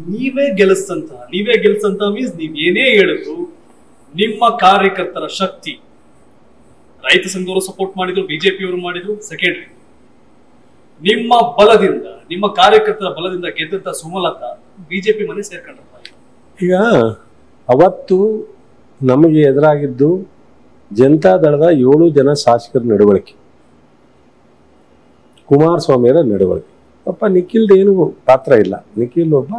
ನೀವೇ ಗೆಲ್ಲಿಸ್ತಂತ ನೀವೇ ಗೆಲ್ಸಂತ ಮೀನ್ಸ್ ನೀವ್ ಏನೇ ಹೇಳಿದ್ರು ನಿಮ್ಮ ಕಾರ್ಯಕರ್ತರ ಶಕ್ತಿ ರೈತ ಸಂಘದವರು ಸಪೋರ್ಟ್ ಮಾಡಿದ್ರು ಬಿಜೆಪಿಯವರು ಮಾಡಿದ್ರು ಸೆಕೆಂಡ್ರಿ ನಿಮ್ಮ ಬಲದಿಂದ ನಿಮ್ಮ ಕಾರ್ಯಕರ್ತರ ಬಲದಿಂದ ಗೆದ್ದಂತ ಸುಮಲತಾ ಬಿಜೆಪಿ ಮನೆ ಸೇರ್ಕೊಂಡ್ರಪ್ಪ ಈಗ ಅವತ್ತು ನಮಗೆ ಎದುರಾಗಿದ್ದು ಜನತಾದಳದ ಏಳು ಜನ ಶಾಸಕರ ನಡವಳಿಕೆ ಕುಮಾರಸ್ವಾಮಿಯರ ನಡವಳಿಕೆ ಪಾಪ ನಿಖಿಲ್ದು ಏನು ಪಾತ್ರ ಇಲ್ಲ ನಿಖಿಲ್ ಒಬ್ಬ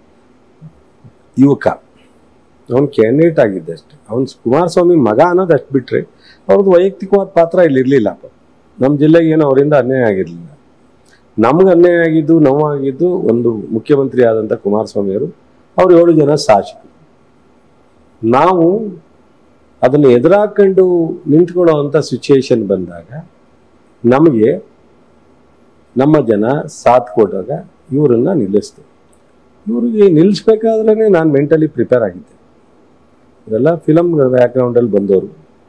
ಯುವಕ ಅವನು ಕ್ಯಾಂಡಿಡೇಟ್ ಆಗಿದ್ದೆ ಅಷ್ಟೆ ಅವನು ಕುಮಾರಸ್ವಾಮಿ ಮಗ ಅನ್ನೋದು ಅಷ್ಟು ಬಿಟ್ರೆ ಅವ್ರದ್ದು ವೈಯಕ್ತಿಕವಾದ ಪಾತ್ರ ಇಲ್ಲಿ ಇರಲಿಲ್ಲ ನಮ್ಮ ಜಿಲ್ಲೆಗೆ ಏನು ಅವರಿಂದ ಅನ್ಯಾಯ ಆಗಿರಲಿಲ್ಲ ನಮ್ಗೆ ಅನ್ಯಾಯ ಆಗಿದ್ದು ನೋವಾಗಿದ್ದು ಒಂದು ಮುಖ್ಯಮಂತ್ರಿ ಆದಂಥ ಕುಮಾರಸ್ವಾಮಿಯವರು ಅವ್ರು ಏಳು ಜನ ಶಾಸಕರು ನಾವು ಅದನ್ನು ಎದುರಾಕೊಂಡು ನಿಂತ್ಕೊಳ್ಳೋ ಅಂಥ ಸಿಚುಯೇಷನ್ ಬಂದಾಗ ನಮಗೆ ನಮ್ಮ ಜನ ಸಾಥ್ ಕೊಟ್ಟಾಗ ಇವರನ್ನ ನಿಲ್ಲಿಸ್ತು ಇವರಿಗೆ ನಿಲ್ಲಿಸ್ಬೇಕಾದ್ರೆ ನಾನು ಮೆಂಟಲಿ ಪ್ರಿಪೇರ್ ಆಗಿದ್ದೆ ಇವರೆಲ್ಲ ಫಿಲಮ್ ಬ್ಯಾಕ್ಗ್ರೌಂಡಲ್ಲಿ ಬಂದವರು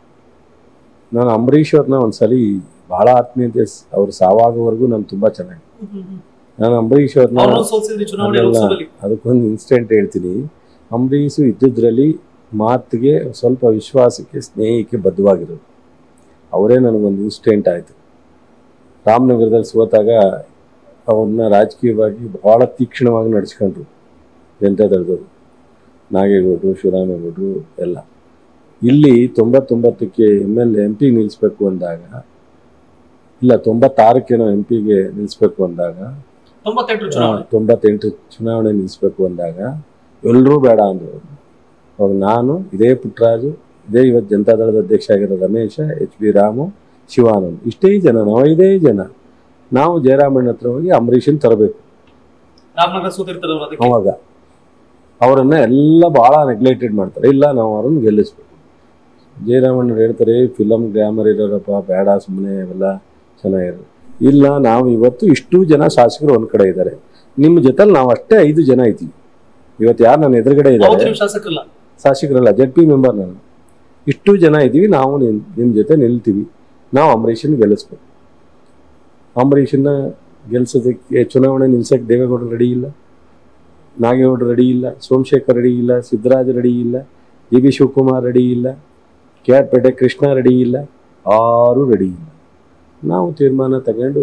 ನಾನು ಅಂಬರೀಷ್ ಅವ್ರನ್ನ ಒಂದ್ಸಲಿ ಬಹಳ ಆತ್ಮೀಯತೆ ಸ್- ಅವ್ರು ಸಾವಾಗೋವರೆಗೂ ನಾನು ತುಂಬ ಚೆನ್ನಾಗಿ ನಾನು ಅಂಬರೀಷ್ ಅವ್ರನ್ನ ಅವ್ರನ್ನ ಸೋಲ್ಸಿದ್ರಿ ಚುನಾವಣೆ ಅದೆಲ್ಲ ಲೋಕಸಭೆಯಲ್ಲಿ ಅದಕ್ಕೊಂದು ಇನ್ಸಿಡೆಂಟ್ ಹೇಳ್ತೀನಿ ಅಂಬರೀಷು ಇದ್ದಿದ್ರಲ್ಲಿ ಮಾತಿಗೆ ಸ್ವಲ್ಪ ವಿಶ್ವಾಸಕ್ಕೆ ಸ್ನೇಹಕ್ಕೆ ಬದ್ಧವಾಗಿರೋದು ಅವರೇ ನನಗೊಂದು ಇನ್ಸಿಡೆಂಟ್ ಆಯಿತು ರಾಮನಗರದಲ್ಲಿ ಸೋತಾಗ ಅವ್ರನ್ನ ರಾಜಕೀಯವಾಗಿ ಬಹಳ ತೀಕ್ಷ್ಣವಾಗಿ ನಡೆಸ್ಕೊಂಡ್ರು ಜನತಾದಳದವರು ನಾಗೇಗೌಡರು ಶಿವರಾಮೇಗೌಡರು ಎಲ್ಲ ಇಲ್ಲಿ ತೊಂಬತ್ತೊಂಬತ್ತಕ್ಕೆ ಎಮ್ ಎಲ್ ಎಂ ಪಿ ನಿಲ್ಲಿಸ್ಬೇಕು ಅಂದಾಗ ಇಲ್ಲ ತೊಂಬತ್ತಾರಕ್ಕೇನೋ ಎಂ ಪಿಗೆ ನಿಲ್ಲಿಸ್ಬೇಕು ಅಂದಾಗ ತೊಂಬತ್ತೆಂಟು ಚುನಾವಣೆ ತೊಂಬತ್ತೆಂಟು ಚುನಾವಣೆ ನಿಲ್ಲಿಸ್ಬೇಕು ಅಂದಾಗ ಎಲ್ಲರೂ ಬೇಡ ಅಂದರು ಅವಾಗ ನಾನು ಇದೇ ಪುಟ್ಟರಾಜು ಇದೇ ಇವತ್ತು ಜನತಾದಳದ ಅಧ್ಯಕ್ಷ ಆಗಿರೋ ರಮೇಶ ಎಚ್ ಬಿ ರಾಮು ಶಿವಾನಂದ್ ಇಷ್ಟೇ ಜನ ನಾವು ಐದೇ ಜನ ನಾವು ಜಯರಾಮಣ್ಣ ಹತ್ರ ಹೋಗಿ ಅಂಬರೀಷನ್ ತರಬೇಕು ರಾಮನಗರ ಸೋತಿರ್ತಾರೆ ಅವ್ರು ಅದಕ್ಕೆ ಅವಾಗ ಅವರನ್ನ ಎಲ್ಲ ಭಾಳ ನೆಗ್ಲೆಕ್ಟೆಡ್ ಮಾಡ್ತಾರೆ ಇಲ್ಲ ನಾವು ಅವ್ರನ್ನ ಗೆಲ್ಲಿಸ್ಬೇಕು ಜಯರಾಮಣ್ಣ ಹೇಳ್ತಾರೆ ಫಿಲಮ್ ಗ್ರಾಮರ್ ಇರೋರಪ್ಪ ಬೇಡ ಸುಮ್ಮನೆ ಅವೆಲ್ಲ ಚೆನ್ನಾಗಿರೋದು ಇಲ್ಲ ನಾವು ಇವತ್ತು ಇಷ್ಟು ಜನ ಶಾಸಕರು ಒಂದ್ ಕಡೆ ಇದ್ದಾರೆ ನಿಮ್ಮ ಜೊತೆಲಿ ನಾವು ಅಷ್ಟೇ ಐದು ಜನ ಇದ್ದೀವಿ ಇವತ್ತು ಯಾರು ನನ್ನ ಎದುರುಗಡೆ ಹೌದು ಇದ್ದಾರೆ ನೀವು ಶಾಸಕರಲ್ಲ ಶಾಸಕರಲ್ಲ ಜೆಡ್ ಪಿ ಮೆಂಬರ್ ನಾನು ಇಷ್ಟು ಜನ ಇದ್ದೀವಿ ನಾವು ನಿಮ್ ನಿಮ್ಮ ಜೊತೆ ನಿಲ್ತೀವಿ ನಾವು ಅಂಬರೀಷನ್ ಗೆಲ್ಲಿಸ್ಬೇಕು ಅಂಬರೀಷನ್ನ ಗೆಲ್ಸೋದಕ್ಕೆ ಚುನಾವಣೆ ನಿಲ್ಸಕ್ಕೆ ದೇವೇಗೌಡರು ರೆಡಿ ಇಲ್ಲ ನಾಗೇಗೌಡರು ರೆಡಿ ಇಲ್ಲ ಸೋಮಶೇಖರ್ ರೆಡಿ ಇಲ್ಲ ಸಿದ್ದರಾಜ್ ರೆಡಿ ಇಲ್ಲ ಜಿ ಬಿ ಶಿವಕುಮಾರ್ ರೆಡಿ ಇಲ್ಲ K R Pete Krishna ready ಇಲ್ಲ ಆರೂ ರೆಡಿ ಇಲ್ಲ ನಾವು ತೀರ್ಮಾನ ತಗೊಂಡು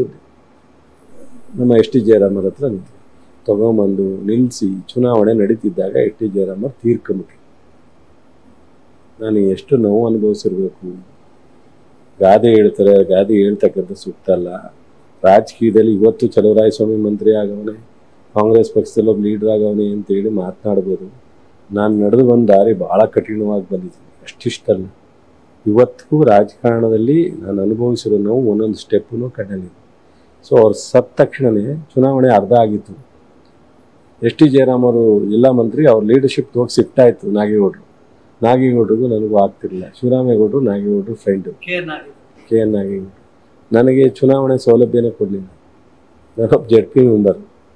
ನಮ್ಮ ಎಸ್ ಟಿ ಜಯರಾಮರ ಹತ್ರ ನಿಂತು ತಗೊಂಬಂದು ನಿಲ್ಲಿಸಿ ಚುನಾವಣೆ ನಡೀತಿದ್ದಾಗ ಎಸ್ ಟಿ ಜಯರಾಮರ್ ತೀರ್ಕೊಂಬಿಟ್ರು ನಾನು ಎಷ್ಟು ನೋವು ಅನುಭವಿಸಿರ್ಬೇಕು ಗಾದೆ ಹೇಳ್ತಾರೆ ಗಾದೆ ಹೇಳ್ತಕ್ಕಂಥ ಸೂಕ್ತ ಅಲ್ಲ ರಾಜಕೀಯದಲ್ಲಿ ಇವತ್ತು ಚಲುವರಾಯಸ್ವಾಮಿ ಮಂತ್ರಿ ಆಗವನೆ ಕಾಂಗ್ರೆಸ್ ಪಕ್ಷದಲ್ಲಿ ಒಬ್ಬ ಲೀಡರ್ ಆಗವನೆ ಅಂತೇಳಿ ಮಾತನಾಡ್ಬೋದು ನಾನು ನಡೆದು ಬಂದ ದಾರಿ ಭಾಳ ಕಠಿಣವಾಗಿ ಬಂದಿದ್ದೀನಿ ಅಷ್ಟಿಷ್ಟಲ್ಲ ಇವತ್ತಿಗೂ ರಾಜಕಾರಣದಲ್ಲಿ ನಾನು ಅನುಭವಿಸಿರೋ ನೋವು ಒಂದೊಂದು ಸ್ಟೆಪ್ಪನ್ನು ಕಣ್ಣಲ್ಲಿದೆ ಸೊ ಅವ್ರು ಸತ್ತ ತಕ್ಷಣವೇ ಚುನಾವಣೆ ಅರ್ಧ ಆಗಿತ್ತು ಎಸ್ ಟಿ ಜಯರಾಮ್ ಅವರು ಜಿಲ್ಲಾ ಮಂತ್ರಿ ಅವ್ರ ಲೀಡರ್ಶಿಪ್ ಹೋಗಿ ಶಿಫ್ಟ್ ಆಯಿತು ನಾಗೇಗೌಡರು ನಾಗೇಗೌಡರಿಗೂ ನನಗೂ ಆಗ್ತಿರಲಿಲ್ಲ ಶಿವರಾಮೇಗೌಡರು ನಾಗೇಗೌಡರು ಫ್ರೆಂಡು ಕೆ ಎನ್ ಆಗಿದೆ ಕೆ ಎನ್ ನಾಗೇಗೌಡರು ನನಗೆ ಚುನಾವಣೆ ಸೌಲಭ್ಯನೇ ಕೊಡಲಿಲ್ಲ ನಾನೊಬ್ಬ ಜೆಡ್ ಪಿ ಮೆಂಬರ್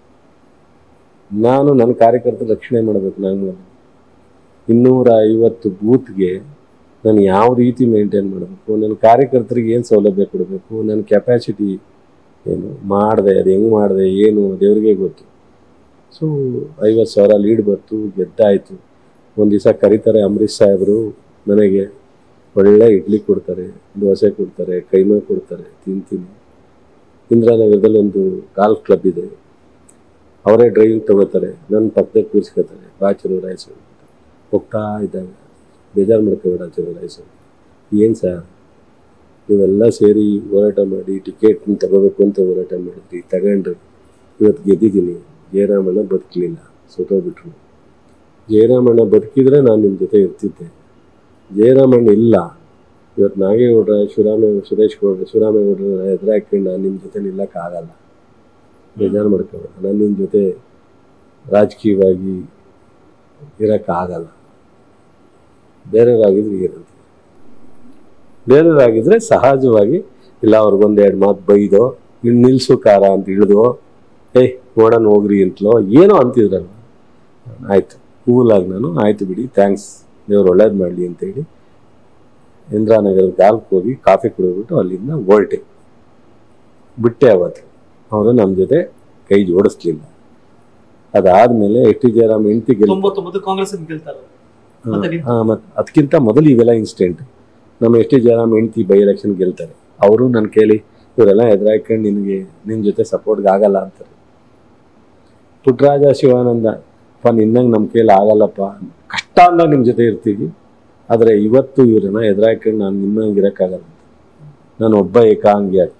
ನಾನು ನನ್ನ ಕಾರ್ಯಕರ್ತರ ರಕ್ಷಣೆ ಮಾಡಬೇಕು ನಾನು ಇನ್ನೂರ ಐವತ್ತು ಬೂತ್ಗೆ ನಾನು ಯಾವ ರೀತಿ ಮೇಂಟೈನ್ ಮಾಡಬೇಕು ನನ್ನ ಕಾರ್ಯಕರ್ತರಿಗೆ ಏನು ಸೌಲಭ್ಯ ಕೊಡಬೇಕು ನನ್ನ ಕೆಪಾಸಿಟಿ ಏನು ಮಾಡಿದೆ ಅದು ಹೆಂಗೆ ಮಾಡಿದೆ ಏನು ದೇವ್ರಿಗೆ ಗೊತ್ತು ಸೊ ಐವತ್ತು ಸಾವಿರ ಲೀಡ್ ಬಂತು ಗೆದ್ದಾಯಿತು ಒಂದು ದಿವಸ ಕರೀತಾರೆ ಅಂಬರೀಷ್ ಸಾಹೇಬರು ನನಗೆ ಒಳ್ಳೆ ಇಡ್ಲಿ ಕೊಡ್ತಾರೆ ದೋಸೆ ಕೊಡ್ತಾರೆ ಕೈಮಾ ಕೊಡ್ತಾರೆ ತಿಂತೀನಿ ಇಂದಿರಾನಗರದಲ್ಲಿ ಒಂದು ಗಾಲ್ಫ್ ಕ್ಲಬ್ ಇದೆ ಅವರೇ ಡ್ರೈವಿಂಗ್ ತಗೋತಾರೆ ನನ್ನ ಪಕ್ಕದಲ್ಲಿ ಕೂರಿಸ್ಕೊತಾರೆ ಬಾ ಚಲೋ ರಾಯಸು ಹೋಗ್ತಾ ಇದ್ದಾಗ ಬೇಜಾರು ಮಾಡ್ಕೋಬೇಡ ಚಲೋ ರಾಯಸು ಏನು ಸರ್ ನೀವೆಲ್ಲ ಸೇರಿ ಹೋರಾಟ ಮಾಡಿ ಟಿಕೆಟ್ ತಗೋಬೇಕು ಅಂತ ಹೋರಾಟ ಮಾಡಿದ್ರಿ ತಗೊಂಡ್ರಿ ಇವತ್ತು ಗೆದ್ದಿದ್ದೀನಿ ಜಯರಾಮಣ್ಣ ಬದುಕಲಿಲ್ಲ ಸೋತೋಗ್ಬಿಟ್ರು ಜಯರಾಮಣ್ಣ ಬದುಕಿದ್ರೆ ನಾನು ನಿಮ್ಮ ಜೊತೆ ಇರ್ತಿದ್ದೆ ಜಯರಾಮಣ್ಣ ಇಲ್ಲ ಇವತ್ತು ನಾಗೇಗೌಡ್ರ ಶಿವರಾಮೇ ಸುರೇಶ್ ಗೌಡ್ರ ಶಿವರಾಮೇಗೌಡ್ರ ಎದುರು ಹಾಕೊಂಡು ನಾನು ನಿಮ್ಮ ಜೊತೆ ನಿಲ್ಲಕ್ಕಾಗಲ್ಲ ಬೇಜಾರು ಮಾಡ್ಕೋಬೇಡ ನಾನು ನಿನ್ನ ಜೊತೆ ರಾಜಕೀಯವಾಗಿ ಇರೋಕ್ಕಾಗಲ್ಲ ಬೇರೆಯವರಾಗಿದ್ರೆ ಇರಂತೆ ಬೇರೆಯವರಾಗಿದ್ರೆ ಸಹಜವಾಗಿ ಇಲ್ಲ ಅವ್ರಿಗೊಂದು ಎರಡು ಮಾತು ಬೈದೋ ಇನ್ನು ನಿಲ್ಸು ಕಾರ ಅಂತ ಹಿಡಿದು ಏಯ್ ನೋಡೋಣ ಹೋಗ್ರಿ ಅಂತಲೋ ಏನೋ ಅಂತಿದ್ರಲ್ಲ ಆಯಿತು ಕೂಲಾಗಿ ನಾನು ಆಯಿತು ಬಿಡಿ ಥ್ಯಾಂಕ್ಸ್ ದೇವ್ರು ಒಳ್ಳೇದು ಮಾಡಲಿ ಅಂತೇಳಿ ಇಂದ್ರಾನಗರದ ಗಾಲ್ಕ್ ಹೋಗಿ ಕಾಫಿ ಕುಡಿದ್ಬಿಟ್ಟು ಅಲ್ಲಿಂದ ಹೊರಟೆ ಬಿಟ್ಟೆ ಅವತ್ತು ಅವರು ನಮ್ಮ ಜೊತೆ ಕೈ ಜೋಡಿಸ್ಲಿಲ್ಲ ಅದಾದ್ಮೇಲೆ ಎಸ್ ಟಿ ಜಯರಾಮ್ ಹೆಂಡತಿ ಗೆಲ್ ತೊಂಬತ್ತೊಂಬತ್ತು ಕಾಂಗ್ರೆಸ್ ಗೆಲ್ತಾರೆ ಮತ್ತೆ ನಿಂತು. ಹಾ, ಮತ್ ಅದಕ್ಕಿಂತ ಮೊದಲು ಇವೆಲ್ಲ ಇನ್ಸಿಡೆಂಟ್ ನಮ್ಮ ಎಸ್ ಟಿ ಜಯರಾಮ್ ಹೆಂಡತಿ ಬೈ ಎಲೆಕ್ಷನ್ ಗೆಲ್ತಾರೆ ಅವರು ನನ್ನ ಕೇಳಿ ಇವರೆಲ್ಲ ಎದುರಾಯ್ಕೊಂಡು ನಿನಗೆ ನಿನ್ನ ಜೊತೆ ಸಪೋರ್ಟ್ಗೆ ಆಗಲ್ಲ ಅಂತಾರೆ ಪುಟ್ಟರಾಜ ಶಿವಾನಂದ ಅಪ್ಪ ನಿನ್ನಂಗೆ ನಮ್ಮ ಕೈಲಿ ಆಗಲ್ಲಪ್ಪ ಕಷ್ಟ ಅಂದಾಗ ನಿಮ್ಮ ಜೊತೆ ಇರ್ತೀವಿ ಆದರೆ ಇವತ್ತು ಇವ್ರನ್ನ ಎದುರಾಯ್ಕೊಂಡು ನಾನು ನಿನ್ನಂಗೆ ಇರೋಕ್ಕಾಗಲ್ಲ ಅಂತ ನಾನು ಒಬ್ಬ ಏಕಾಂಗಿ ಆಗ್ತೀನಿ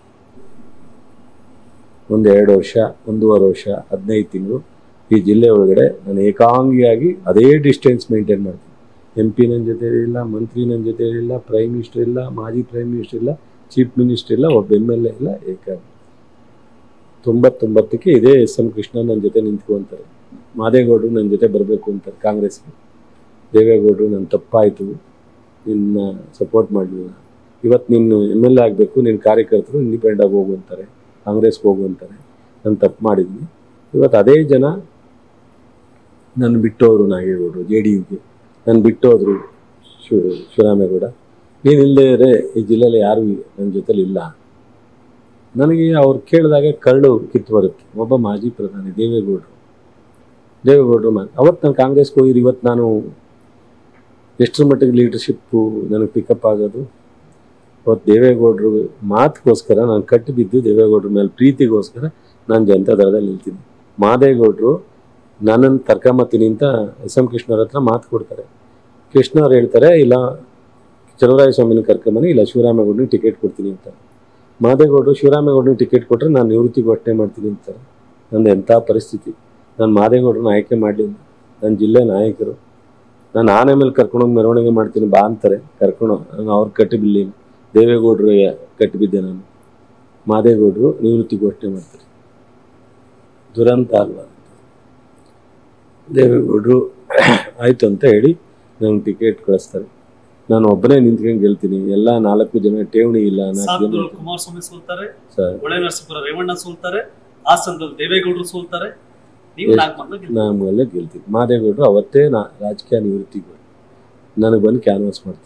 ಒಂದು ಎರಡು ವರ್ಷ ಒಂದೂವರೆ ವರ್ಷ ಹದಿನೈದು ತಿಂಗಳು ಈ ಜಿಲ್ಲೆ ಒಳಗಡೆ ನಾನು ಏಕಾಂಗಿಯಾಗಿ ಅದೇ ಡಿಸ್ಟೆನ್ಸ್ ಮೇಂಟೈನ್ ಮಾಡ್ತೀನಿ ಎಂ ಪಿ ನನ್ನ ಜೊತೆ ಇಲ್ಲ ಮಂತ್ರಿ ನನ್ನ ಜೊತೆ ಇಲ್ಲ ಪ್ರೈಮ್ ಮಿನಿಸ್ಟರ್ ಇಲ್ಲ ಮಾಜಿ ಪ್ರೈಮ್ ಮಿನಿಸ್ಟರ್ ಇಲ್ಲ ಚೀಫ್ ಮಿನಿಸ್ಟರ್ ಇಲ್ಲ ಒಬ್ಬ ಎಮ್ ಎಲ್ ಎ ಇಲ್ಲ ಏಕಾಂಗಿ ತೊಂಬತ್ತೊಂಬತ್ತಕ್ಕೆ ಇದೇ ಎಸ್ ಎಂ ಕೃಷ್ಣ ನನ್ನ ಜೊತೆ ನಿಂತ್ಕೊಂತಾರೆ ಮಾದೇಗೌಡರು ನನ್ನ ಜೊತೆ ಬರಬೇಕು ಅಂತಾರೆ ಕಾಂಗ್ರೆಸ್ಗೆ ದೇವೇಗೌಡರು ನನ್ನ ತಪ್ಪಾಯಿತು ನಿನ್ನ ಸಪೋರ್ಟ್ ಮಾಡಲಿಲ್ಲ ಇವತ್ತು ನೀನು ಎಮ್ ಎಲ್ ಎ ಆಗಬೇಕು ನಿನ್ನ ಕಾರ್ಯಕರ್ತರು ಇಂಡಿಪೆಂಡೆಂಟ್ ಆಗಿ ಹೋಗು ಅಂತಾರೆ ಕಾಂಗ್ರೆಸ್ಗೆ ಹೋಗು ಅಂತಾರೆ ನಾನು ತಪ್ಪು ಮಾಡಿದ್ದೀನಿ ಇವತ್ತು ಅದೇ ಜನ ನನ್ನ ಬಿಟ್ಟೋದ್ರು ನಾಗೇಗೌಡರು ಜೆ ಡಿ ಯುಗೆ ನನ್ನ ಬಿಟ್ಟೋದ್ರು ಶಿವ ಶಿವರಾಮೇಗೌಡ ನೀನು ಇಲ್ಲದೆ ಇದ್ರೆ ಈ ಜಿಲ್ಲೆಯಲ್ಲಿ ಯಾರು ನನ್ನ ಜೊತೆಲಿ ಇಲ್ಲ ನನಗೆ ಅವ್ರು ಕೇಳಿದಾಗ ಕರಳು ಕಿತ್ತು ಬರುತ್ತೆ ಒಬ್ಬ ಮಾಜಿ ಪ್ರಧಾನಿ ದೇವೇಗೌಡರು ದೇವೇಗೌಡರು ಮಾ ಅವತ್ತು ನಾನು ಕಾಂಗ್ರೆಸ್ಗೆ ಹೋಗಿರಿ ಇವತ್ತು ನಾನು ಎಷ್ಟರ ಮಟ್ಟಿಗೆ ಲೀಡರ್ಶಿಪ್ಪು ನನಗೆ ಪಿಕಪ್ ಆಗೋದು ಅವತ್ತು ದೇವೇಗೌಡರು ಮಾತಿಗೋಸ್ಕರ ನಾನು ಕಟ್ಟು ಬಿದ್ದು ದೇವೇಗೌಡರ ಮೇಲೆ ಪ್ರೀತಿಗೋಸ್ಕರ ನಾನು ಜನತಾ ದಳದಲ್ಲಿ ನಿಲ್ತೀನಿ ಮಾದೇಗೌಡರು ನನ್ನನ್ನು ಕರ್ಕೊಂಬತ್ತೀನಿ ಅಂತ ಎಸ್ ಎಂ ಕೃಷ್ಣವ್ರ ಹತ್ರ ಮಾತು ಕೊಡ್ತಾರೆ ಕೃಷ್ಣವ್ರು ಹೇಳ್ತಾರೆ ಇಲ್ಲ ಚಲುವರಾಯ ಸ್ವಾಮಿನ ಕರ್ಕೊಂಬನಿ ಇಲ್ಲ ಶಿವರಾಮೇಗೌಡನಿಗೆ ಟಿಕೆಟ್ ಕೊಡ್ತೀನಿ ಅಂತ ಮಾದೇಗೌಡರು ಶಿವರಾಮೇಗೌಡನಿಗೆ ಟಿಕೆಟ್ ಕೊಟ್ಟರೆ ನಾನು ನಿವೃತ್ತಿ ಘೋಷಣೆ ಮಾಡ್ತೀನಿ ಅಂತಾರೆ ನಂದು ಎಂಥ ಪರಿಸ್ಥಿತಿ ನಾನು ಮಾದೇಗೌಡರನ್ನ ಆಯ್ಕೆ ಮಾಡಲಿಲ್ಲ ನನ್ನ ಜಿಲ್ಲೆ ನಾಯಕರು ನಾನು ಆನೆ ಮೇಲೆ ಕರ್ಕೊಂಡೋಗಿ ಮೆರವಣಿಗೆ ಮಾಡ್ತೀನಿ ಬಾ ಅಂತಾರೆ ಕರ್ಕೊಂಡು ನಾನು ಅವ್ರು ಕಟ್ಟಿ ಬಿಡಲಿಲ್ಲ ದೇವೇಗೌಡರಿಗೆ ಕಟ್ಟಿ ಬಿದ್ದೆ ನಾನು ಮಾದೇಗೌಡರು ನಿವೃತ್ತಿ ಘೋಷಣೆ ಮಾಡ್ತಾರೆ ದುರಂತ ಅಲ್ವಾ ದೇವೇಗೌಡರು ಆಯ್ತು ಅಂತ ಹೇಳಿ ನಂಗೆ ಟಿಕೆಟ್ ಕಳಿಸ್ತಾರೆ ನಾನು ಒಬ್ಬನೇ ನಿಂತ್ಕೊಂಡು ಗೆಲ್ತೀನಿ ಎಲ್ಲ ನಾಲ್ಕು ಜನ ಠೇವಣಿ ಇಲ್ಲ ನಾಲ್ಕು ಜನ ಸಾಗರದಲ್ಲಿ ಕುಮಾರಸ್ವಾಮಿ ಸೋಲ್ತಾರೆ ಸರ್ ಹೊಳೆ ನರಸೀಪುರ ರೇವಣ್ಣ ಸೋಲ್ತಾರೆ ಹಾಸನದಲ್ಲಿ ದೇವೇಗೌಡರು ಸೋಲ್ತಾರೆ ನೀವು ಎಷ್ಟು? ನಾಲ್ಕು ಮಂದಿ ಗೆಲ್ತಾರೆ. ನಾಮೆಲ್ಲ ಗೆಲ್ತೀನಿ ಮಾದೇಗೌಡರು ಅವತ್ತೇ ನಾ ರಾಜಕೀಯ ನಿವೃತ್ತಿಗೆ ನನಗೆ ಬಂದು ಕ್ಯಾನ್ವಾಸ್ ಮಾಡ್ತಾರೆ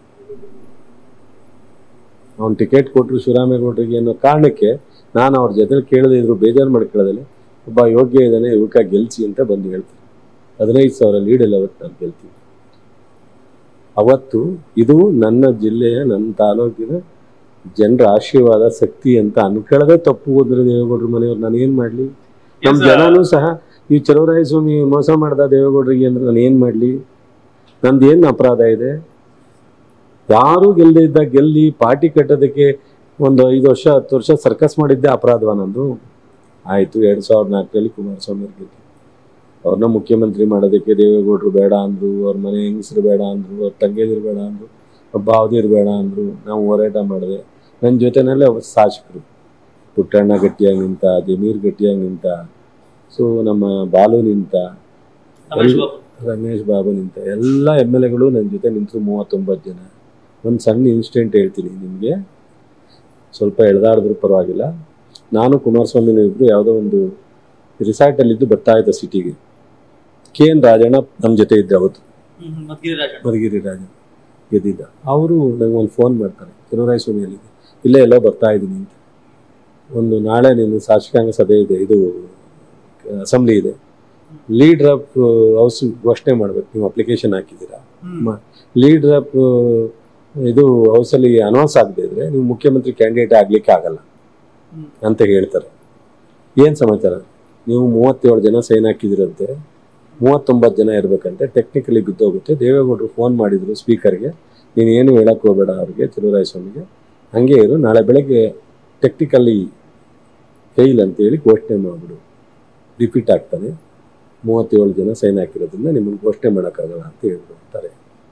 ಅವ್ನು ಟಿಕೆಟ್ ಕೊಟ್ಟರು ಶಿವರಾಮೇಗೌಡರಿಗೆ ಅನ್ನೋ ಕಾರಣಕ್ಕೆ ನಾನು ಅವ್ರ ಜೊತೆ ಕೇಳದೆ ಇದ್ರು ಬೇಜಾರು ಮಾಡ್ಕೊಳ್ಳೋದಲ್ಲಿ ಒಬ್ಬ ಯೋಗ್ಯ ಇದ್ದಾನೆ ಯುವಕ ಗೆಲ್ಸಿ ಅಂತ ಬಂದು ಹೇಳ್ತಾರೆ ಹದಿನೈದು ಸಾವಿರ ಲೀಡಲ್ಲಿ ಅವತ್ತು ನಾನು ಗೆಲ್ತೀನಿ ಅವತ್ತು ಇದು ನನ್ನ ಜಿಲ್ಲೆಯ ನನ್ನ ತಾಲೂಕಿನ ಜನರ ಆಶೀರ್ವಾದ ಶಕ್ತಿ ಅಂತ ಅನ್ಕೊಳ್ಳೋದೇ ತಪ್ಪು ಹೋದ್ರೆ ದೇವೇಗೌಡರ ಮನೆಯವ್ರು ನಾನು ಏನು ಮಾಡಲಿ ನಮ್ಮ Yes, sir. ಜನನೂ ಸಹ ಈ ಚಲುವರಾಯ ಸ್ವಾಮಿ ಮೋಸ ಮಾಡ್ದ ದೇವೇಗೌಡರಿಗೆ ಅಂದ್ರೆ ನಾನು ಏನು ಮಾಡಲಿ ನಂದು ಏನು ಅಪರಾಧ ಇದೆ ಯಾರು ಗೆಲ್ಲದೆ ಇದ್ದ ಗೆಲ್ಲಿ ಪಾರ್ಟಿ ಕಟ್ಟೋದಕ್ಕೆ ಒಂದು ಐದು ವರ್ಷ ಹತ್ತು ವರ್ಷ ಸರ್ಕಸ್ ಮಾಡಿದ್ದೆ ಅಪರಾಧವ ನಂದು ಆಯಿತು ಎರಡು ಸಾವಿರದ ನಾಲ್ಕರಲ್ಲಿ ಕುಮಾರಸ್ವಾಮಿ ಅವ್ರು ಗೆದ್ದು ಅವ್ರನ್ನ ಮುಖ್ಯಮಂತ್ರಿ ಮಾಡೋದಕ್ಕೆ ದೇವೇಗೌಡರು ಬೇಡ ಅಂದರು ಅವ್ರ ಮನೆ ಹೆಂಗಸರು ಬೇಡ ಅಂದರು ಅವ್ರ ತಂಗಿಯದಿರು ಬೇಡ ಅಂದರು ಅವ್ರ ಬಾವದಿರು ಬೇಡ ಅಂದರು ನಾವು ಹೋರಾಟ ಮಾಡಿದೆ ನನ್ನ ಜೊತೆನಲ್ಲೇ ಅವ್ರು ಶಾಸಕರು ಪುಟ್ಟಣ್ಣ ಗಟ್ಟಿಯಾಗಿ ನಿಂತ ಜಮೀರ್ ಗಟ್ಟಿಯಾಗಿ ನಿಂತ ಸೊ ನಮ್ಮ ಬಾಲು ನಿಂತ ರಮೇಶ್ ಬಾಬು ರಮೇಶ್ ಬಾಬು ನಿಂತ ಎಲ್ಲ ಎಮ್ ಎಲ್ ಎಗಳು ನನ್ನ ಜೊತೆ ನಿಂತರು ಮೂವತ್ತೊಂಬತ್ತು ಜನ ಒಂದು ಸಣ್ಣ ಇನ್ಸಿಡೆಂಟ್ ಹೇಳ್ತೀನಿ ನಿಮಗೆ ಸ್ವಲ್ಪ ಎಳೆದಾಡಿದ್ರು ಪರವಾಗಿಲ್ಲ ನಾನು ಕುಮಾರಸ್ವಾಮಿನೂ ಇಬ್ಬರು ಯಾವುದೋ ಒಂದು ರಿಸಾರ್ಟಲ್ಲಿದ್ದು ಬರ್ತಾ ಇದ್ದ ಸಿಟಿಗೆ ಕೆ ಎನ್ ರಾಜಣ್ಣ ನಮ್ಮ ಜೊತೆ ಇದ್ದ ಅವತ್ತು ಹ್ಮ್, ಹ್ಮ್, ಮಧುಗಿರಿ ರಾಜ ಮಧುಗಿರಿ ರಾಜ ಗೆದ್ದಿದ್ದ ಅವರು ನಂಗೆ ಒಂದು ಫೋನ್ ಮಾಡ್ತಾರೆ ಚಲುವರಾಯ ಸ್ವಾಮಿಯಲ್ಲಿದೆ ಇಲ್ಲೇ ಎಲ್ಲೋ ಬರ್ತಾ ಇದ್ದೀನಿ ಅಂತ ಒಂದು ನಾಳೆ ನಿನ್ನ ಶಾಸಕಾಂಗ ಸಭೆ ಇದೆ ಇದು ಅಸೆಂಬ್ಲಿ ಇದೆ ಲೀಡರ್ ಆಫ್ ಹೌಸ್ ಘೋಷಣೆ ಮಾಡ್ಬೇಕು ನೀವು ಅಪ್ಲಿಕೇಶನ್ ಹಾಕಿದ್ದೀರಾ ಹ್ಮ್. ಲೀಡರ್ ಆಫ್ ಇದು ಹೌಸಲ್ಲಿ ಅನೌನ್ಸ್ ಆಗದೆ ಇದ್ರೆ ನೀವು ಮುಖ್ಯಮಂತ್ರಿ ಕ್ಯಾಂಡಿಡೇಟ್ ಆಗ್ಲಿಕ್ಕೆ ಆಗಲ್ಲ ಹ್ಮ್. ಅಂತ ಹೇಳ್ತಾರೆ ಏನು ಸಮಾಚಾರ ನೀವು ಮೂವತ್ತೇಳು ಜನ ಸೈನ್ ಹಾಕಿದಿರಂತೆ ಮೂವತ್ತೊಂಬತ್ತು ಜನ ಇರಬೇಕಂತೆ ಟೆಕ್ನಿಕಲಿ ಬಿದ್ದೋಗುತ್ತೆ ದೇವೇಗೌಡರು ಫೋನ್ ಮಾಡಿದ್ರು ಸ್ಪೀಕರ್ಗೆ ನೀನು ಏನು ಹೇಳಕ್ಕೆ ಹೋಗಬೇಡ ಅವ್ರಿಗೆ ತಿರುವರಾಯ ಸ್ವಾಮಿಗೆ ಹಂಗೆ ಇರು ನಾಳೆ ಬೆಳಗ್ಗೆ ಟೆಕ್ನಿಕಲಿ ಫೇಲ್ ಅಂತೇಳಿ ಘೋಷಣೆ ಮಾಡಿಬಿಡು ರಿಪೀಟ್ ಆಗ್ತದೆ ಮೂವತ್ತೇಳು ಜನ ಸೈನ್ ಹಾಕಿರೋದ್ರಿಂದ ನಿಮ್ಮನ್ನು ಘೋಷಣೆ ಮಾಡೋಕ್ಕಾಗಲ್ಲ ಅಂತ ಹೇಳಿದ್ರು ಅಂತಾರೆ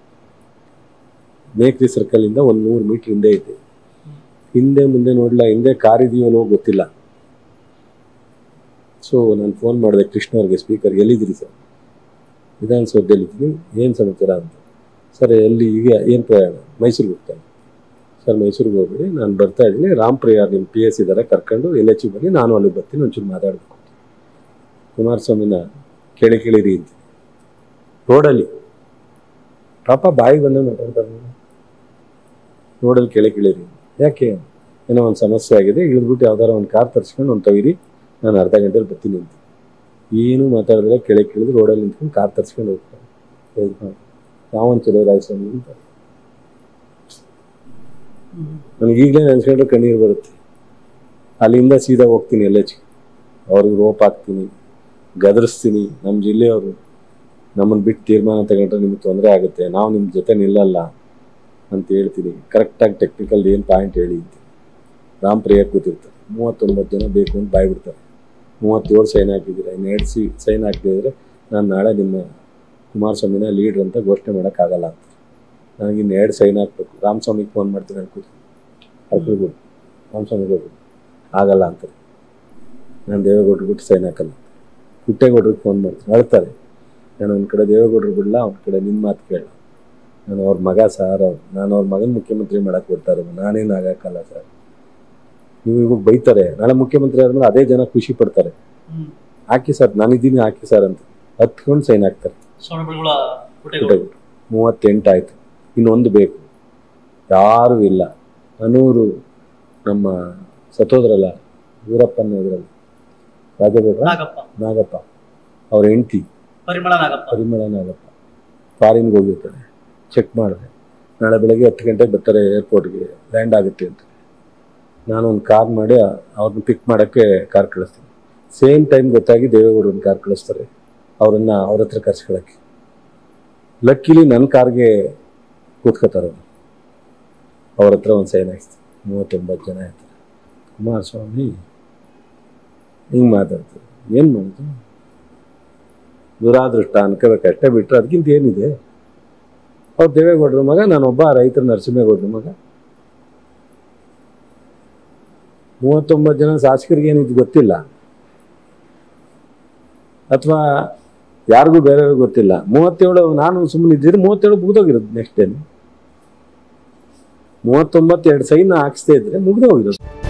ಮೇಕ್ರಿ ಸರ್ಕಲಿಂದ ಒಂದು ನೂರು ಮೀಟ್ರ್ ಹಿಂದೆ ಇದೆ ಹಿಂದೆ ಮುಂದೆ ನೋಡಲ್ಲ ಹಿಂದೆ ಕಾರ್ ಇದೆಯೋ ಗೊತ್ತಿಲ್ಲ ಸೊ ನಾನು ಫೋನ್ ಮಾಡಿದೆ ಕೃಷ್ಣ ಅವ್ರಿಗೆ ಸ್ಪೀಕರ್ ಎಲ್ಲಿದ್ದೀರಿ ಸರ್ ವಿಧಾನಸೌಧದಲ್ಲಿದ್ದೀನಿ ಏನು ಸಮಾಚಾರ ಅಂತ ಸರ್ ಎಲ್ಲಿ ಈಗ ಏನು ಪ್ರಯಾಣ ಮೈಸೂರಿಗೆ ಹೋಗ್ತಾನೆ ಸರ್ ಮೈಸೂರಿಗೆ ಹೋಗ್ಬಿಡಿ ನಾನು ಬರ್ತಾ ಇದ್ದೀನಿ ರಾಮ್ ಪ್ರಿಯಾರ್ ನಿಮ್ಮ ಪಿ ಎಸ್ ಇದ್ದಾರೆ ಕರ್ಕೊಂಡು ಎಲ್ ಎಚ್ ಬನ್ನಿ ನಾನು ಅಲ್ಲಿ ಬರ್ತೀನಿ ಒಂಚೂರು ಮಾತಾಡಬೇಕು ಕುಮಾರಸ್ವಾಮಿನ ಕೇಳಿ ಕೇಳಿರಿ ಅಂತ ರೋಡಲ್ಲಿ ಪಾಪ ಬಾಯಿಗೆ ಬಂದ ಮಾತಾಡ್ತಾರೆ ರೋಡಲ್ಲಿ ಕೇಳಿ ಕೇಳಿರಿ ಯಾಕೆ ಏನೋ ಒಂದು ಸಮಸ್ಯೆ ಆಗಿದೆ ಇಳಿದ್ಬಿಟ್ಟು ಯಾವ್ದಾರ ಒಂದು ಕಾರ್ ತರಿಸ್ಕೊಂಡು ಒಂದು ತೊಗಿರಿ ನಾನು ಅರ್ಧ ಗಂಟೆಲಿ ಬರ್ತೀನಿ ಅಂತ ಏನು ಮಾತಾಡಿದ್ರೆ ಕೆಳಗೆ ಕೇಳಿದ್ರೆ ರೋಡಲ್ಲಿ ನಿಂತ್ಕೊಂಡು ಕಾರ್ ತರ್ಸ್ಕೊಂಡು ಹೋಗ್ತಾರೆ ಇದು ಮಾಡಿ. ನಾವೊಂದು ಚಲೋ ರಾಯಸ್ವಾಮಿ ಅಂತ ನನಗೆ ಈಗಲೇ ನೆನೆಸ್ಕೊಂಡ್ರೆ ಕಣ್ಣೀರು ಬರುತ್ತೆ ಅಲ್ಲಿಂದ ಸೀದಾ ಹೋಗ್ತೀನಿ ಎಲ್ ಎಚ್ ಅವ್ರಿಗೆ ರೋಪ್ ಹಾಕ್ತೀನಿ ಗದರಿಸ್ತೀನಿ ನಮ್ಮ ಜಿಲ್ಲೆಯವರು ನಮ್ಮನ್ನು ಬಿಟ್ಟು ತೀರ್ಮಾನ ತಗೊಂಡ್ರೆ ನಿಮ್ಗೆ ತೊಂದರೆ ಆಗುತ್ತೆ ನಾವು ನಿಮ್ಮ ಜೊತೆ ನಿಲ್ಲಲ್ಲ ಅಂತ ಹೇಳ್ತೀನಿ ಕರೆಕ್ಟಾಗಿ ಟೆಕ್ನಿಕಲ್ ಏನು ಪಾಯಿಂಟ್ ಹೇಳಿ ಅಂತ ರಾಮ್ ಪ್ರಿಯರ್ ಕೂತಿರ್ತಾರೆ ಮೂವತ್ತೊಂಬತ್ತು ಜನ ಬೇಕು ಅಂತ ಬಾಯ್ಬಿಡ್ತಾರೆ ಮೂವತ್ತೇಳು ಸೈನ್ ಹಾಕಿದ್ದೀರ ಇನ್ನು ಎರಡು ಸಿ ಸೈನ್ ಹಾಕಿದ್ರೆ ನಾನು ನಾಳೆ ನಿಮ್ಮ ಕುಮಾರಸ್ವಾಮಿನ ಲೀಡ್ರ್ ಅಂತ ಘೋಷಣೆ ಮಾಡೋಕ್ಕಾಗಲ್ಲ ಅಂತ ನನಗೆ ಇನ್ನು ಎರಡು ಸೈನ್ ಹಾಕ್ಬೇಕು ರಾಮಸ್ವಾಮಿಗೆ ಫೋನ್ ಮಾಡ್ತೀನಿ ಅನ್ಕೋತೀನಿ ಅರ್ಕೊಳ್ಬಿಡು ರಾಮಸ್ವಾಮಿಗೆ ಹೋಗ್ಬಿಡು ಆಗಲ್ಲ ಅಂತಾರೆ ನಾನು ದೇವೇಗೌಡ್ರಿಗೆ ಬಿಟ್ಟು ಸೈನ್ ಹಾಕಲ್ಲ ಪುಟ್ಟೇಗೌಡ್ರಿಗೆ ಫೋನ್ ಮಾಡ್ತೀನಿ ಅಳ್ತಾರೆ ನಾನು ಒಂದು ಕಡೆ ದೇವೇಗೌಡರು ಬಿಡಲ್ಲ ಅವ್ನ ಕಡೆ ನಿಮ್ಮ ಮಾತು ಕೇಳ ನಾನು ಅವ್ರ ಮಗ ಸರ್ ಅವ್ರು ನಾನು ಅವ್ರ ಮಗನ ಮುಖ್ಯಮಂತ್ರಿ ಮಾಡಕ್ಕೆ ಬರ್ತಾ ಇರೋದು ನಾನೇನು ಆಗಕ್ಕಲ್ಲ ಸರ್ ನೀವು ಇವಾಗ ಬೈತಾರೆ ನಾಳೆ ಮುಖ್ಯಮಂತ್ರಿ ಆದ್ಮೇಲೆ ಅದೇ ಜನ ಖುಷಿ ಪಡ್ತಾರೆ ಹ್ಮ್ ಹಾಕಿ ಸರ್ ನಾನಿದ್ದೀನಿ ಹಾಕಿ ಸರ್ ಅಂತ ಹತ್ಕೊಂಡು ಸೈನ್ ಹಾಕ್ತಾರೆ ಶ್ರವಣಬೆಳಗೊಳ ಪುಟ್ಟೇಗೌಡ ಪುಟ್ಟೇಗೌಡ್ರು ಮೂವತ್ತೆಂಟು ಆಯಿತು ಇನ್ನೊಂದು ಬೇಕು ಯಾರೂ ಇಲ್ಲ ಅನೂರು ನಮ್ಮ ಸತ್ತೋದ್ರಲ್ಲ ವೀರಪ್ಪನ ಇದ್ರಲ್ಲ ರಾಜಗೌಡ್ರ ನಾಗಪ್ಪ ನಾಗಪ್ಪ ಅವ್ರ ಹೆಂಡತಿ ಪರಿಮಳ ನಾಗಪ್ಪ ಪರಿಮಳ ನಾಗಪ್ಪ ಫಾರಿನ್ಗೆ ಹೋಗಿರ್ತಾರೆ ಚೆಕ್ ಮಾಡಿದೆ ನಾಳೆ ಬೆಳಗ್ಗೆ ಹತ್ತು ಗಂಟೆಗೆ ಬರ್ತಾರೆ ಏರ್ಪೋರ್ಟ್ಗೆ ಲ್ಯಾಂಡ್ ಆಗುತ್ತೆ ಅಂತ ನಾನು ಒಂದು ಕಾರ್ ಮಾಡಿ ಅವ್ರನ್ನ ಪಿಕ್ ಮಾಡೋಕ್ಕೆ ಕಾರ್ ಕಳಿಸ್ತೀನಿ ಸೇಮ್ ಟೈಮ್ ಗೊತ್ತಾಗಿ ದೇವೇಗೌಡರು ಒಂದು ಕಾರ್ ಕಳಿಸ್ತಾರೆ ಅವರನ್ನು ಅವ್ರ ಹತ್ರ ಕರ್ಸ್ಕೊಳಕ್ಕೆ ಲಕ್ಕಿಲಿ ನನ್ನ ಕಾರ್ಗೆ ಕೂತ್ಕೋತಾರೆ ಅವರು ಅವ್ರ ಹತ್ರ ಒಂದು ಸೈನ್ ಹಾಕ್ಸ್ತೀನಿ ಮೂವತ್ತೊಂಬತ್ತು ಜನ ಇರ್ತಾರೆ ಕುಮಾರಸ್ವಾಮಿ ಹಿಂಗೆ ಮಾತಾಡ್ತಾರೆ ಏನು ಮಾಡೋದು ದುರಾದೃಷ್ಟ ಅನ್ಕೋಬೇಕಷ್ಟೇ ಬಿಟ್ಟರೆ ಅದಕ್ಕಿಂತ ಏನಿದೆ ಅವ್ರು ದೇವೇಗೌಡರ ಮಗ ನಾನೊಬ್ಬ ರೈತರ ನರಸಿಂಹೇಗೌಡರ ಮಗ ಮೂವತ್ತೊಂಬತ್ತು ಜನ ಶಾಸಕರಿಗೆ ಏನಿದು ಗೊತ್ತಿಲ್ಲ ಅಥವಾ ಯಾರಿಗೂ ಬೇರೆಯವ್ರಿಗೆ ಗೊತ್ತಿಲ್ಲ ಮೂವತ್ತೇಳು ನಾನು ಸುಮ್ಮನೆ ಇದ್ದಿದ್ರೆ ಮೂವತ್ತೇಳು ಮುಗ್ದೋಗಿರೋದು ನೆಕ್ಸ್ಟ್ ಡೇನು ಮೂವತ್ತೊಂಬತ್ತು ಎರಡು ಸೈನ್ ಹಾಕ್ಸ್ದೇ ಇದ್ರೆ ಮುಗ್ದೋಗಿರೋದು